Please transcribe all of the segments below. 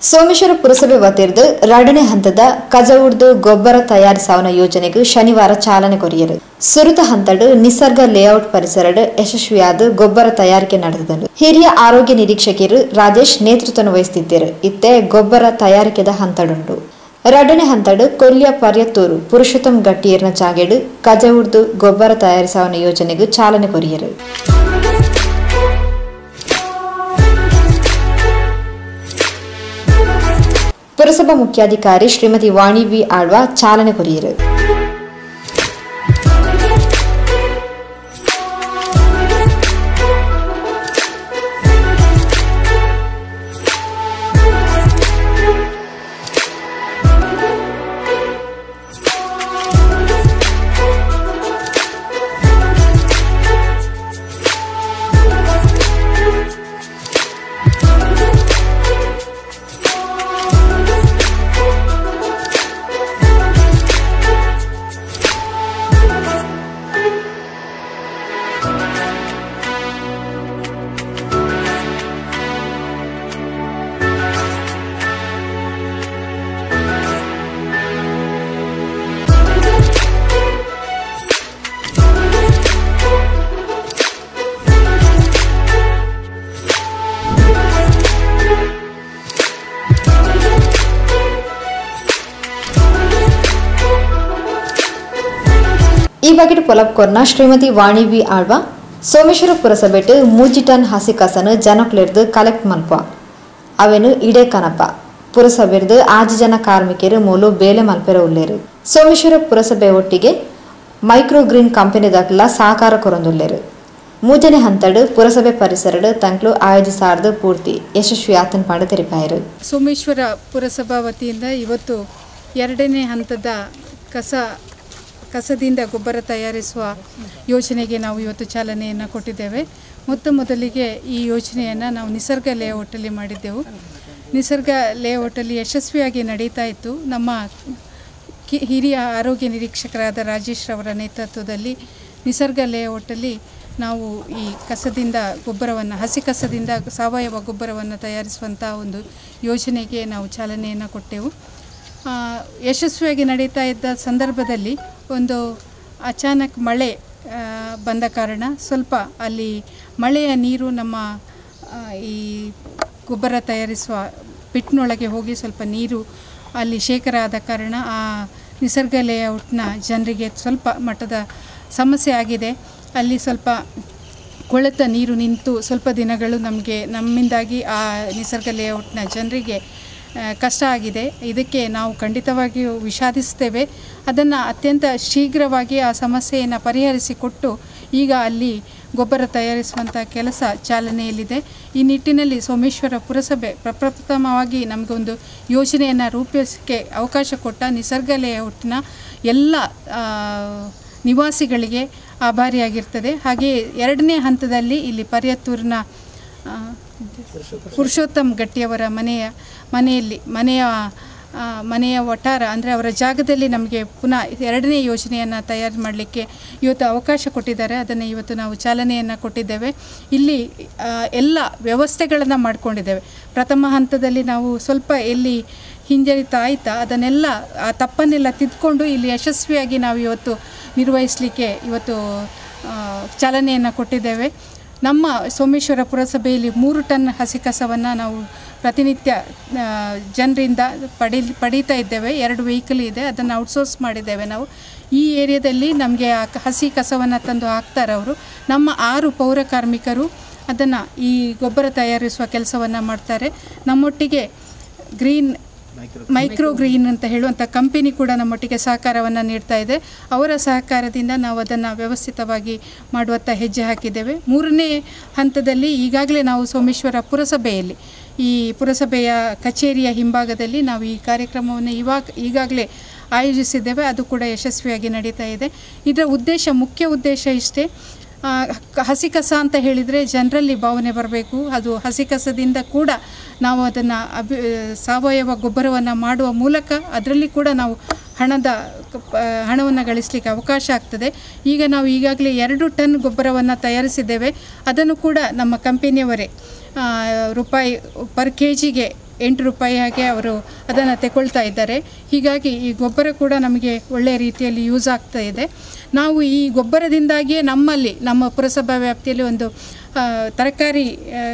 ಸೋಮೇಶ್ವರ ಪುರಸಭೆ ವತಿರ್ದು ಎರಡನೇ ಹಂತದ ಕಜವುಡ್ದು ಗೊಬ್ಬರ ತಯಾರಿಸಾವನ ಯೋಜನೆಗೆ ಶನಿವಾರ ಚಾಲನೆ ಕೊರಿಯರು ಸುರುತ ಹಂತಡು ನಿಸರ್ಗ ಲೇಔಟ್ ಪರಿಸರಡ್ ಯಶಸ್ವಿಯಾದ ಗೊಬ್ಬರ ತಯಾರಿಕೆ ನಡೆದಿದ್ದು ಹಿರಿಯ ಆರೋಗ್ಯ ನಿರೀಕ್ಷಕರು ರಾಜೇಶ್ ನೇತೃತ್ವ ವಹಿಸುತ್ತಿದ್ದರು ಇತ್ತೆ ಗೊಬ್ಬರ ತಯಾರಿಕೆದ ಹಂತಡುಂಡು ಎರಡನೇ ಹಂತಡು ಕೊಲ್ಯ ಪರ್ಯತ್ತೂರು ಪುರುಷೋತ್ತಮ್ ಗಟ್ಟಿಯರ್ನ ಜಾಗೆಡು ಕಜವುಡ್ದು ಗೊಬ್ಬರ ತಯಾರಿಸಾವನ ಯೋಜನೆಗೆ ಚಾಲನೆ ಕೊರಿಯರು ಪುರಸಭಾ ಮುಖ್ಯಾಧಿಕಾರಿ ಶ್ರೀಮತಿ ವಾಣಿ ವಿ ಆಳ್ವ ಚಾಲನೆ ಕೊರಿಯರು ಈ ಬಗೆಟ್ ಪೊಲಪ್ಕೊರ್ನ ಶ್ರೀಮತಿ ವಾಣಿ ವಿ ಆಳ್ವ ಸೋಮೇಶ್ವರ ಪುರಸಭೆಟ್ ಮೂಜಿ ಟನ್ ಹಸಿ ಕಸನು ಜನಕ್ಲೆರ್ದು ಕಲೆಕ್ಟ್ ಮಲ್ಪ ಅವೆನು ಇಡೇ ಕನಪ ಪುರಸಭೆರ್ದು ಆಜಿ ಜನ ಕಾರ್ಮಿಕರು ಮೂಲು ಬೇಲೆ ಮಲ್ಪೆರ ಉಲ್ಲೇರು ಸೋಮೇಶ್ವರ ಪುರಸಭೆ ಒಟ್ಟಿಗೆ ಮೈಕ್ರೋ ಗ್ರೀನ್ ಕಂಪನಿದಾಗ್ಲ ಸಹಕಾರ ಕೊರೊಂದುಲ್ಲೇರು ಮೂಜನೆ ಹಂತಡು ಪುರಸಭೆ ಪರಿಸರಡು ತಂಕ್ಲು ಆಯೋಜಿಸಾರ್ದು ಪೂರ್ತಿ ಯಶಸ್ವಿ ಆತನ್ ಪಾಡು ತೆರಿಪಾಯರು ಸೋಮೇಶ್ವರ ಪುರಸಭಾ ವತಿಯಿಂದ ಇವತ್ತು ಎರಡನೇ ಹಂತದ ಕಸ ಕಸದಿಂದ ಗೊಬ್ಬರ ತಯಾರಿಸುವ ಯೋಜನೆಗೆ ನಾವು ಇವತ್ತು ಚಾಲನೆಯನ್ನು ಕೊಟ್ಟಿದ್ದೇವೆ ಮೊತ್ತ ಮೊದಲಿಗೆ ಈ ಯೋಜನೆಯನ್ನು ನಾವು ನಿಸರ್ಗ ಲೇಔಟಲ್ಲಿ ಮಾಡಿದ್ದೆವು ನಿಸರ್ಗ ಲೇಔಟಲ್ಲಿ ಯಶಸ್ವಿಯಾಗಿ ನಡೀತಾ ಇತ್ತು ನಮ್ಮ ಕಿ- ಹಿರಿಯ ಆರೋಗ್ಯ ನಿರೀಕ್ಷಕರಾದ ರಾಜೇಶ್ ರವರ ನೇತೃತ್ವದಲ್ಲಿ ನಿಸರ್ಗ ಲೇಔಟಲ್ಲಿ ನಾವು ಈ ಕಸದಿಂದ ಗೊಬ್ಬರವನ್ನು ಹಸಿ ಕಸದಿಂದ ಸಾವಯವ ಗೊಬ್ಬರವನ್ನು ತಯಾರಿಸುವಂಥ ಒಂದು ಯೋಜನೆಗೆ ನಾವು ಚಾಲನೆಯನ್ನು ಕೊಟ್ಟೆವು ಆ, ಯಶಸ್ವಿಯಾಗಿ ನಡೀತಾ ಇದ್ದ ಸಂದರ್ಭದಲ್ಲಿ ಒಂದು ಅಚಾನಕ್ ಮಳೆ ಆ, ಬಂದ ಕಾರಣ ಸ್ವಲ್ಪ ಅಲ್ಲಿ ಮಳೆಯ ನೀರು ನಮ್ಮ ಆ, ಈ ಗೊಬ್ಬರ ತಯಾರಿಸುವ ಪಿಟ್ನೊಳಗೆ ಹೋಗಿ ಸ್ವಲ್ಪ ನೀರು ಅಲ್ಲಿ ಶೇಖರ ಆದ ಕಾರಣ ಆ ನಿಸರ್ಗ ಲೇಔಟ್ನ ಜನರಿಗೆ ಸ್ವಲ್ಪ ಮಟ್ಟದ ಸಮಸ್ಯೆ ಆಗಿದೆ ಅಲ್ಲಿ ಸ್ವಲ್ಪ ಕೊಳೆತ ನೀರು ನಿಂತು ಸ್ವಲ್ಪ ದಿನಗಳು ನಮಗೆ ನಮ್ಮಿಂದಾಗಿ ಆ ನಿಸರ್ಗ ಲೇಔಟ್ನ ಜನರಿಗೆ ಆ, ಕಷ್ಟ ಆಗಿದೆ ಇದಕ್ಕೆ ನಾವು ಖಂಡಿತವಾಗಿಯೂ ವಿಷಾದಿಸ್ತೇವೆ ಅದನ್ನು ಅತ್ಯಂತ ಶೀಘ್ರವಾಗಿ ಆ ಸಮಸ್ಯೆಯನ್ನು ಪರಿಹರಿಸಿಕೊಟ್ಟು ಈಗ ಅಲ್ಲಿ ಗೊಬ್ಬರ ತಯಾರಿಸುವಂಥ ಕೆಲಸ ಚಾಲನೆಯಲ್ಲಿದೆ ಈ ನಿಟ್ಟಿನಲ್ಲಿ ಸೋಮೇಶ್ವರ ಪುರಸಭೆ ಪ್ರಪ್ರಥಮವಾಗಿ ನಮಗೊಂದು ಯೋಜನೆಯನ್ನು ರೂಪಿಸೋಕ್ಕೆ ಅವಕಾಶ ಕೊಟ್ಟ ನಿಸರ್ಗ ಲೇಔಟ್ನ ಎಲ್ಲ ಆ, ನಿವಾಸಿಗಳಿಗೆ ಆಭಾರಿಯಾಗಿರ್ತದೆ ಹಾಗೆಯೇ ಎರಡನೇ ಹಂತದಲ್ಲಿ ಇಲ್ಲಿ ಪರ್ಯತ್ತೂರಿನ ಆ, ಪುರುಷೋತ್ತಮ್ ಗಟ್ಟಿಯವರ ಮನೆಯ ಮನೆಯಲ್ಲಿ ಮನೆಯ ಆ, ಮನೆಯ ಒಟ್ಟಾರ ಅಂದರೆ ಅವರ ಜಾಗದಲ್ಲಿ ನಮಗೆ ಪುನಃ ಎರಡನೇ ಯೋಜನೆಯನ್ನು ತಯಾರು ಮಾಡಲಿಕ್ಕೆ ಇವತ್ತು ಅವಕಾಶ ಕೊಟ್ಟಿದ್ದಾರೆ ಅದನ್ನು ಇವತ್ತು ನಾವು ಚಾಲನೆಯನ್ನು ಕೊಟ್ಟಿದ್ದೇವೆ ಇಲ್ಲಿ ಆ, ಎಲ್ಲ ವ್ಯವಸ್ಥೆಗಳನ್ನು ಮಾಡಿಕೊಂಡಿದ್ದೇವೆ ಪ್ರಥಮ ಹಂತದಲ್ಲಿ ನಾವು ಸ್ವಲ್ಪ ಎಲ್ಲಿ ಹಿಂಜರಿತ ಆಯ್ತಾ ಅದನ್ನೆಲ್ಲ ಆ ತಪ್ಪನ್ನೆಲ್ಲ ತಿದ್ದುಕೊಂಡು ಇಲ್ಲಿ ಯಶಸ್ವಿಯಾಗಿ ನಾವು ಇವತ್ತು ನಿರ್ವಹಿಸಲಿಕ್ಕೆ ಇವತ್ತು ಆ, ಚಾಲನೆಯನ್ನು ಕೊಟ್ಟಿದ್ದೇವೆ ನಮ್ಮ ಸೋಮೇಶ್ವರ ಪುರಸಭೆಯಲ್ಲಿ ಮೂರು ಟನ್ ಹಸಿ ಕಸವನ್ನು ನಾವು ಪ್ರತಿನಿತ್ಯ ಆ, ಜನರಿಂದ ಪಡಿ ಪಡೀತಾ ಇದ್ದೇವೆ ಎರಡು ವೆಹಿಕಲ್ ಇದೆ ಅದನ್ನು ಔಟ್ಸೋರ್ಸ್ ಮಾಡಿದ್ದೇವೆ ನಾವು ಈ ಏರಿಯಾದಲ್ಲಿ ನಮಗೆ ಆ ಕ- ಹಸಿ ಕಸವನ್ನು ತಂದು ಹಾಕ್ತಾರೆ ಅವರು ನಮ್ಮ ಆರು ಪೌರ ಕಾರ್ಮಿಕರು ಅದನ್ನು ಈ ಗೊಬ್ಬರ ತಯಾರಿಸುವ ಕೆಲಸವನ್ನು ಮಾಡ್ತಾರೆ ನಮ್ಮೊಟ್ಟಿಗೆ ಗ್ರೀನ್ ಮೈಕ್ರೋ ಗ್ರೀನ್ ಅಂತ ಹೇಳುವಂಥ ಕಂಪನಿ ಕೂಡ ನಮ್ಮೊಟ್ಟಿಗೆ ಸಹಕಾರವನ್ನು ನೀಡ್ತಾ ಇದೆ ಅವರ ಸಹಕಾರದಿಂದ ನಾವು ಅದನ್ನು ವ್ಯವಸ್ಥಿತವಾಗಿ ಮಾಡುವತ್ತ ಹೆಜ್ಜೆ ಹಾಕಿದ್ದೇವೆ ಮೂರನೇ ಹಂತದಲ್ಲಿ ಈಗಾಗಲೇ ನಾವು ಸೋಮೇಶ್ವರ ಪುರಸಭೆಯಲ್ಲಿ ಈ ಪುರಸಭೆಯ ಕಚೇರಿಯ ಹಿಂಭಾಗದಲ್ಲಿ ನಾವು ಈ ಕಾರ್ಯಕ್ರಮವನ್ನು ಇವಾಗ ಈಗಾಗಲೇ ಆಯೋಜಿಸಿದ್ದೇವೆ ಅದು ಕೂಡ ಯಶಸ್ವಿಯಾಗಿ ನಡೀತಾ ಇದೆ ಇದರ ಉದ್ದೇಶ ಮುಖ್ಯ ಉದ್ದೇಶ ಇಷ್ಟೇ ಆ, ಕ- ಹಸಿ ಕಸ ಅಂತ ಹೇಳಿದರೆ ಜನರಲ್ಲಿ ಭಾವನೆ ಬರಬೇಕು ಅದು ಹಸಿ ಕಸದಿಂದ ಕೂಡ ನಾವು ಅದನ್ನು ಅಭಿ ಸಾವಯವ ಗೊಬ್ಬರವನ್ನು ಮಾಡುವ ಮೂಲಕ ಅದರಲ್ಲಿ ಕೂಡ ನಾವು ಹಣದ ಹಣವನ್ನು ಗಳಿಸಲಿಕ್ಕೆ ಅವಕಾಶ ಆಗ್ತದೆ ಈಗ ನಾವು ಈಗಾಗಲೇ ಎರಡು ಟನ್ ಗೊಬ್ಬರವನ್ನು ತಯಾರಿಸಿದ್ದೇವೆ ಅದನ್ನು ಕೂಡ ನಮ್ಮ ಕಂಪನಿಯವರೇ ಆ, ರೂಪಾಯಿ ಪರ್ ಕೆ ಜಿಗೆ ಎಂಟು ರೂಪಾಯಿ ಹಾಗೆ ಅವರು ಅದನ್ನು ತಗೊಳ್ತಾ ಇದ್ದಾರೆ ಹೀಗಾಗಿ ಈ ಗೊಬ್ಬರ ಕೂಡ ನಮಗೆ ಒಳ್ಳೆಯ ರೀತಿಯಲ್ಲಿ ಯೂಸ್ ಆಗ್ತಾ ಇದೆ ನಾವು ಈ ಗೊಬ್ಬರದಿಂದಾಗಿಯೇ ನಮ್ಮಲ್ಲಿ ನಮ್ಮ ಪುರಸಭಾ ವ್ಯಾಪ್ತಿಯಲ್ಲಿ ಒಂದು ಆ, ತರಕಾರಿ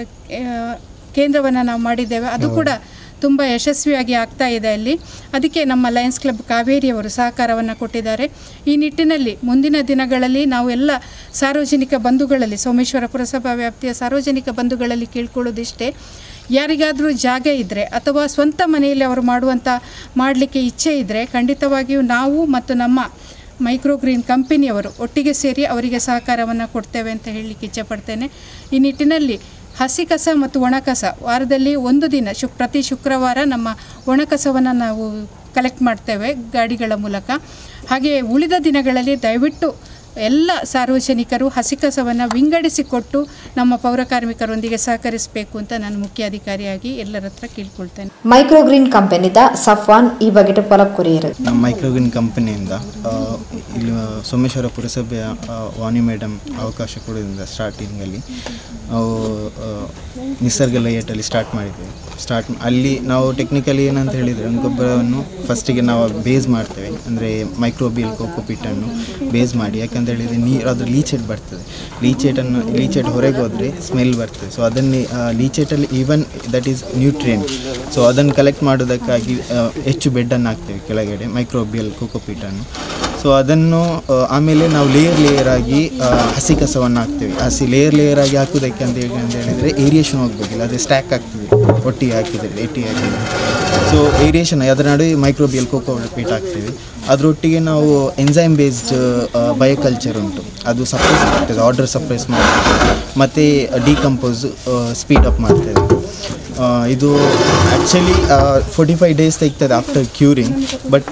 ಕೇಂದ್ರವನ್ನು ನಾವು ಮಾಡಿದ್ದೇವೆ ಅದು ಕೂಡ ತುಂಬ ಯಶಸ್ವಿಯಾಗಿ ಆಗ್ತಾ ಇದೆ ಅಲ್ಲಿ ಅದಕ್ಕೆ ನಮ್ಮ ಲಯನ್ಸ್ ಕ್ಲಬ್ ಕಾವೇರಿಯವರು ಸಹಕಾರವನ್ನು ಕೊಟ್ಟಿದ್ದಾರೆ ಈ ನಿಟ್ಟಿನಲ್ಲಿ ಮುಂದಿನ ದಿನಗಳಲ್ಲಿ ನಾವು ಎಲ್ಲ ಸಾರ್ವಜನಿಕ ಬಂಧುಗಳಲ್ಲಿ ಸೋಮೇಶ್ವರ ಪುರಸಭಾ ವ್ಯಾಪ್ತಿಯ ಸಾರ್ವಜನಿಕ ಬಂಧುಗಳಲ್ಲಿ ಕೇಳ್ಕೊಳ್ಳೋದಿಷ್ಟೇ ಯಾರಿಗಾದರೂ ಜಾಗ ಇದ್ದರೆ ಅಥವಾ ಸ್ವಂತ ಮನೆಯಲ್ಲಿ ಅವರು ಮಾಡುವಂಥ ಮಾಡಲಿಕ್ಕೆ ಇಚ್ಛೆ ಇದ್ದರೆ ಖಂಡಿತವಾಗಿಯೂ ನಾವು ಮತ್ತು ನಮ್ಮ ಮೈಕ್ರೋ ಗ್ರೀನ್ ಕಂಪನಿಯವರು ಒಟ್ಟಿಗೆ ಸೇರಿ ಅವರಿಗೆ ಸಹಕಾರವನ್ನು ಕೊಡ್ತೇವೆ ಅಂತ ಹೇಳಲಿಕ್ಕೆ ಇಚ್ಛೆಪಡ್ತೇನೆ ಈ ನಿಟ್ಟಿನಲ್ಲಿ ಹಸಿ ಕಸ ಮತ್ತು ಒಣ ಕಸ ವಾರದಲ್ಲಿ ಒಂದು ದಿನ ಶು ಪ್ರತಿ ಶುಕ್ರವಾರ ನಮ್ಮ ಒಣ ಕಸವನ್ನು ನಾವು ಕಲೆಕ್ಟ್ ಮಾಡ್ತೇವೆ ಗಾಡಿಗಳ ಮೂಲಕ ಹಾಗೆ ಉಳಿದ ದಿನಗಳಲ್ಲಿ ದಯವಿಟ್ಟು ಎಲ್ಲ ಸಾರ್ವಜನಿಕರು ಹಸಿ ಕಸವನ್ನು ವಿಂಗಡಿಸಿಕೊಟ್ಟು ನಮ್ಮ ಪೌರ ಕಾರ್ಮಿಕರೊಂದಿಗೆ ಸಹಕರಿಸಬೇಕು ಅಂತ ನಾನು ಮುಖ್ಯ ಅಧಿಕಾರಿಯಾಗಿ ಎಲ್ಲರ ಹತ್ರ ಕೇಳ್ಕೊಳ್ತೇನೆ ಮೈಕ್ರೋಗ್ರೀನ್ ಕಂಪನಿದ ಸಫ್ವಾನ್ ಈ ಬಗೆಟ್ ಪೊಲಪ್ ಕೊರಿಯರು ನಮ್ಮ ಮೈಕ್ರೋಗ್ರೀನ್ ಕಂಪನಿಯಿಂದ ಆ, ಇಲ್ಲಿ ಆ, ಸೋಮೇಶ್ವರ ಪುರಸಭೆಯ ಆ, ವಾಣಿ ಮೇಡಮ್ ಅವಕಾಶ ಕೊಡೋದ್ರಿಂದ ಸ್ಟಾರ್ಟಿಂಗಲ್ಲಿ ನಾವು ಆ, ನಿಸರ್ಗ ಲೈಯಟಲ್ಲಿ ಸ್ಟಾರ್ಟ್ ಮಾಡಿದ್ದೇವೆ ಸ್ಟಾರ್ಟ್ ಅಲ್ಲಿ ನಾವು ಟೆಕ್ನಿಕಲಿ ಏನಂತ ಹೇಳಿದರೆ ಒಂದು ಗೊಬ್ಬರವನ್ನು ಫಸ್ಟಿಗೆ ನಾವು ಬೇಸ್ ಮಾಡ್ತೇವೆ ಅಂದರೆ ಮೈಕ್ರೋಬಿಯಲ್ ಕೋಕೋಪಿಟ್ಟನ್ನು ಬೇಸ್ ಮಾಡಿ ಯಾಕಂತ ಹೇಳಿದರೆ ನೀರು ಅದು ಲೀಚೆಟ್ ಬರ್ತದೆ ಲೀಚೆಟನ್ನು ಲೀಚೆಟ್ ಹೊರಗೆ ಹೋದರೆ ಸ್ಮೆಲ್ ಬರ್ತದೆ ಸೊ ಅದನ್ನೇ ಲೀಚೆಟಲ್ಲಿ even that is nutrient so ಅದನ್ನು ಕಲೆಕ್ಟ್ ಮಾಡೋದಕ್ಕಾಗಿ ಆ, ಹೆಚ್ಚು ಬೆಡ್ಡನ್ನು ಹಾಕ್ತೇವೆ ಕೆಳಗಡೆ ಮೈಕ್ರೋಬಿಯಲ್ ಕೋಕೋಪಿಟನ್ನು ಸೊ ಅದನ್ನು ಆ, ಆಮೇಲೆ ನಾವು ಲೇಯರ್ ಲೇಯರ್ ಆಗಿ ಆ, ಹಸಿ ಕಸವನ್ನು ಹಾಕ್ತೇವೆ ಹಸಿ ಲೇಯರ್ ಲೇಯರ್ ಆಗಿ ಹಾಕೋದಕ್ಕೆ ಅಂತ ಹೇಳಿ ಅಂತ ಹೇಳಿದರೆ ಏರಿಯೇಷನ್ ಹೋಗಬೇಕಿಲ್ಲ ಅದೇ ಸ್ಟ್ಯಾಕ್ ಆಗ್ತದೆ ಒಟ್ಟಿಗೆ ಹಾಕಿದರೆ ಒಟ್ಟಿಗೆ ಹಾಕಿದರೆ ಸೊ ಏರಿಯೇಷನ್ ಅದರ ನಡುವೆ ಮೈಕ್ರೋಬಿಯಲ್ ಕೋಕೋಪಿಟ್ ಹಾಕ್ತೇವೆ ಅದರೊಟ್ಟಿಗೆ ನಾವು ಎನ್ಸೈಮ್ ಬೇಸ್ಡ್ ಬಯೋಕಲ್ಚರ್ ಉಂಟು ಅದು ಸಪ್ರೆಸ್ ಮಾಡ್ತದೆ ಆರ್ಡರ್ ಸಪ್ರೆಸ್ ಮಾಡ್ತದೆ ಮತ್ತು ಡಿಕಂಪೋಸ್ ಸ್ಪೀಡ್ ಅಪ್ ಮಾಡ್ತೇವೆ ಆ, ಇದು ಆ್ಯಕ್ಚುಲಿ ಫೋರ್ಟಿ ಫೈವ್ ಡೇಸ್ ತೆಗ್ತದೆ ಆಫ್ಟರ್ ಕ್ಯೂರಿಂಗ್ ಬಟ್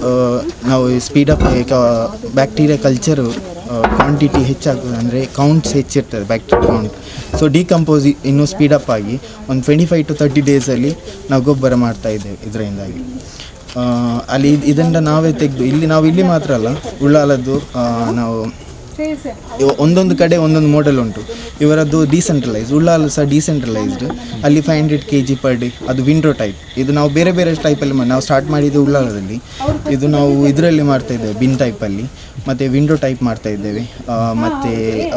ನಾವು speed up bacteria culture quantity ಹೆಚ್ಚಾಗ್ತದೆ ಅಂದರೆ ಕೌಂಟ್ಸ್ ಹೆಚ್ಚಿರ್ತದೆ ಬ್ಯಾಕ್ಟೀರಿಯಾ ಕೌಂಟ್ ಸೊ ಡಿಕಂಪೋಸ್ ಇನ್ನೂ ಸ್ಪೀಡಪ್ ಆಗಿ ಒಂದು ಟ್ವೆಂಟಿ ಫೈವ್ ಟು ತರ್ಟಿ ಡೇಸಲ್ಲಿ ನಾವು ಗೊಬ್ಬರ ಮಾಡ್ತಾ ಇದ್ದೇವೆ ಇದರಿಂದಾಗಿ ಆ, ಅಲ್ಲಿ ಇದ್- ಇದನ್ನು ನಾವೇ ತೆಗೆದು ಇಲ್ಲಿ ನಾವು ಇಲ್ಲಿ ಮಾತ್ರ ಅಲ್ಲ ಉಳ್ಳಾಲದ್ದು ಆ, ನಾವು ಇವ- ಒಂದೊಂದು ಕಡೆ ಒಂದೊಂದು ಮಾಡೆಲ್ ಉಂಟು ಇವರದ್ದು ಡಿಸೆಂಟ್ರಲೈಸ್ ಉಳ್ಳಾಲು ಸಹ ಡಿಸೆಂಟ್ರಲೈಸ್ಡ್ ಅಲ್ಲಿ five hundred K G per day ಅದು ವಿಂಡೋ ಟೈಪ್ ಇದು ನಾವು ಬೇರೆ ಬೇರೆ ಟೈಪಲ್ಲಿ ಮಾಡಿ ನಾವು ಸ್ಟಾರ್ಟ್ ಮಾಡಿದ್ದು ಉಳ್ಳಾಲದಲ್ಲಿ ಇದು ನಾವು ಇದರಲ್ಲಿ ಮಾಡ್ತಾ ಇದ್ದೇವೆ ಬಿನ್ ಟೈಪಲ್ಲಿ ಮತ್ತು ವಿಂಡೋ ಟೈಪ್ ಮಾಡ್ತಾ ಇದ್ದೇವೆ ಆ, ಮತ್ತು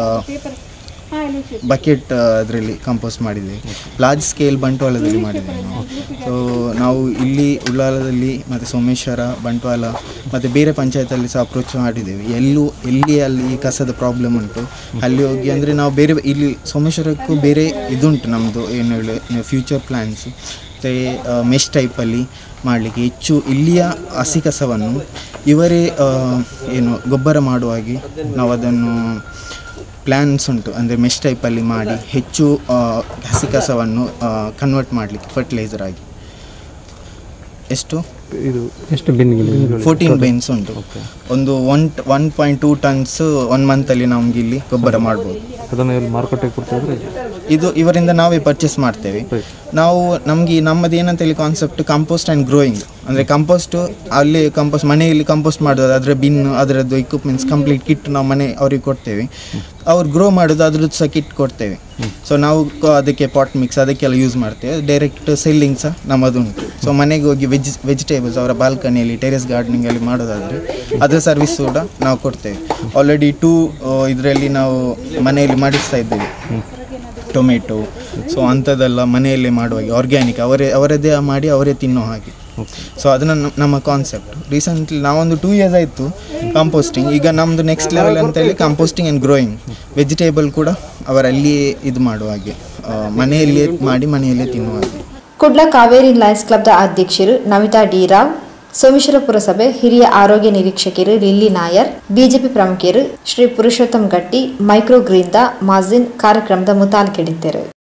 ಬಕೆಟ್ ಅದರಲ್ಲಿ ಕಂಪೋಸ್ಟ್ ಮಾಡಿದ್ದೇವೆ ಲಾರ್ಜ್ ಸ್ಕೇಲ್ ಬಂಟ್ವಾಳದಲ್ಲಿ ಮಾಡಿದ್ದೇವೆ ನಾವು ಸೊ ನಾವು ಇಲ್ಲಿ ಉಳ್ಳಾಲದಲ್ಲಿ ಮತ್ತು ಸೋಮೇಶ್ವರ ಬಂಟ್ವಾಳ ಮತ್ತು ಬೇರೆ ಪಂಚಾಯತಲ್ಲಿ ಸಹ ಅಪ್ರೋಚ್ ಮಾಡಿದ್ದೇವೆ ಎಲ್ಲೂ ಎಲ್ಲಿ ಅಲ್ಲಿ ಈ ಕಸದ ಪ್ರಾಬ್ಲಮ್ ಉಂಟು ಅಲ್ಲಿ ಹೋಗಿ ಅಂದರೆ ನಾವು ಬೇರೆ ಇಲ್ಲಿ ಸೋಮೇಶ್ವರಕ್ಕೂ ಬೇರೆ ಇದುಂಟು ನಮ್ಮದು ಏನು ಹೇಳಿ ಫ್ಯೂಚರ್ ಪ್ಲ್ಯಾನ್ಸ್ ಮತ್ತು ಮೆಶ್ ಟೈಪಲ್ಲಿ ಮಾಡಲಿಕ್ಕೆ ಹೆಚ್ಚು ಇಲ್ಲಿಯ ಹಸಿ ಕಸವನ್ನು ಇವರೇ ಆ, ಏನು ಗೊಬ್ಬರ ಮಾಡುವಾಗೆ ನಾವು ಅದನ್ನು ಪ್ಲ್ಯಾನ್ಸ್ ಉಂಟು ಅಂದರೆ ಮೆಶ್ ಟೈಪಲ್ಲಿ ಮಾಡಿ ಹೆಚ್ಚು ಆ, ಹಸಿ ಕಸವನ್ನು ಕನ್ವರ್ಟ್ ಮಾಡಲಿಕ್ಕೆ ಫರ್ಟಿಲೈಸರ್ ಆಗಿ ಎಷ್ಟು ಇದು ಎಷ್ಟು ಬಿನ್ಗಳು ಫೋರ್ಟೀನ್ ಬೆನ್ಸ್ ಉಂಟು ಒಂದು one one point two tons one ಮಂತಲ್ಲಿ ನಮ್ಗೆ ಇಲ್ಲಿ ಗೊಬ್ಬರ ಮಾಡ್ಬೋದು ಅದನ್ನು ಎಲ್ಲಿ ಮಾರುಕಟ್ಟೆಗೆ ಕೊಡ್ತಾ ಇದ್ರೆ ಇದು ಇವರಿಂದ ನಾವೇ ಪರ್ಚೇಸ್ ಮಾಡ್ತೇವೆ ನಾವು ನಮಗೆ ನಮ್ಮದು ಏನಂತ ಹೇಳಿ ಕಾನ್ಸೆಪ್ಟ್ ಕಂಪೋಸ್ಟ್ ಆ್ಯಂಡ್ ಗ್ರೋಯಿಂಗ್ ಅಂದರೆ ಕಂಪೋಸ್ಟು ಅಲ್ಲಿ ಕಂಪೋಸ್ಟ್ ಮನೆಯಲ್ಲಿ ಕಂಪೋಸ್ಟ್ ಮಾಡೋದು ಅದರ ಬಿನ್ ಅದರದ್ದು ಇಕ್ವಿಪ್ಮೆಂಟ್ಸ್ ಕಂಪ್ಲೀಟ್ ಕಿಟ್ ನಾವು ಮನೆ ಅವ್ರಿಗೆ ಕೊಡ್ತೇವೆ ಅವ್ರು ಗ್ರೋ ಮಾಡೋದು ಅದ್ರದ್ದು ಸಹ ಕಿಟ್ ಕೊಡ್ತೇವೆ ಸೊ ನಾವು ಕ- ಅದಕ್ಕೆ ಪಾಟ್ ಮಿಕ್ಸ್ ಅದಕ್ಕೆಲ್ಲ ಯೂಸ್ ಮಾಡ್ತೇವೆ ಡೈರೆಕ್ಟ್ ಸೆಲ್ಲಿಂಗ್ ಸಹ ನಮ್ಮದುಂಟು ಸೊ ಮನೆಗೆ ಹೋಗಿ ವೆಜ್ ವೆಜಿಟೇಬಲ್ಸ್ ಅವರ ಬಾಲ್ಕನಿಯಲ್ಲಿ ಟೆರೆಸ್ ಗಾರ್ಡನಿಂಗಲ್ಲಿ ಮಾಡೋದಾದರೆ ಅದರ ಸರ್ವಿಸ್ ಕೂಡ ನಾವು ಕೊಡ್ತೇವೆ ಆಲ್ರೆಡಿ ಟೂ ಇದರಲ್ಲಿ ನಾವು ಮನೆಯಲ್ಲಿ ಮಾಡಿಸ್ತಾ ಇದ್ದೇವೆ ಟೊಮೆಟೊ ಸೊ ಅಂಥದ್ದೆಲ್ಲ ಮನೆಯಲ್ಲೇ ಮಾಡುವಾಗೆ ಆರ್ಗ್ಯಾನಿಕ್ ಅವರೇ ಅವರದ್ದೇ ಮಾಡಿ ಅವರೇ ತಿನ್ನೋ ಹಾಗೆ ಸೊ ಅದನ್ನು ನಮ್ಮ- ನಮ್ಮ ಕಾನ್ಸೆಪ್ಟ್ ರೀಸೆಂಟ್ಲಿ ನಾವೊಂದು ಟೂ ಇಯರ್ಸ್ ಆಯಿತು ಕಾಂಪೋಸ್ಟಿಂಗ್ ಈಗ ನಮ್ಮದು ನೆಕ್ಸ್ಟ್ ಲೆವೆಲ್ ಅಂತ ಹೇಳಿ ಕಾಂಪೋಸ್ಟಿಂಗ್ ಆ್ಯಂಡ್ ಗ್ರೋಯಿಂಗ್ ವೆಜಿಟೇಬಲ್ ಕೂಡ ಅವರಲ್ಲಿಯೇ ಇದು ಮಾಡುವ ಹಾಗೆ ಆ, ಮನೆಯಲ್ಲಿಯೇ ಮಾಡಿ ಮನೆಯಲ್ಲೇ ತಿನ್ನುವ ಹಾಗೆ ಕುಡ್ಲ ಕಾವೇರಿ ಲಯನ್ಸ್ ಕ್ಲಬ್ದ ಅಧ್ಯಕ್ಷರು ನಮಿತಾ ಡಿ ರಾವ್ ಸೋಮೇಶ್ವರ ಪುರಸಭೆ ಹಿರಿಯ ಆರೋಗ್ಯ ನಿರೀಕ್ಷಕರು ಲಿಲ್ಲಿ ನಾಯರ್ ಬಿಜೆಪಿ ಪ್ರಮುಖರು ಶ್ರೀ ಪುರುಷೋತ್ತಮ್ ಗಟ್ಟಿ ಮೈಕ್ರೋ ಗ್ರೀನ್ದ ಮಾಜಿನ್ ಕಾರ್ಯಕ್ರಮದ ಮುತಾಲ್ಕೆಡಿದ್ದರು